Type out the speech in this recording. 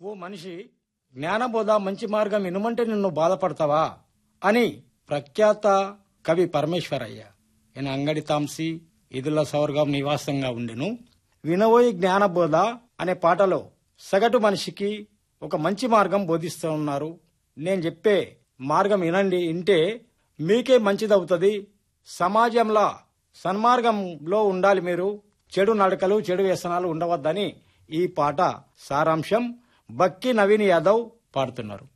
ఓ మనిషి జ్ఞానబోధ మంచి మార్గం ఇనుమంటే నిన్ను బాధపడతావా అని ప్రఖ్యాత కవి పరమేశ్వరయ్య ఈయన అంగడి తాంసి ఇదుల సౌర్గం నివాసంగా ఉండెను వినవోయి జ్ఞానబోధ అనే పాటలో సగటు మనిషికి ఒక మంచి మార్గం బోధిస్తూ ఉన్నారు నేను చెప్పే మార్గం వినండి వింటే మీకే మంచిదవుతుంది సమాజంలో సన్మార్గంలో ఉండాలి మీరు చెడు నడకలు చెడు వ్యసనాలు ఉండవద్దని ఈ పాట సారాంశం బక్కి నవీన్ యాదవ్ పాడుతున్నారు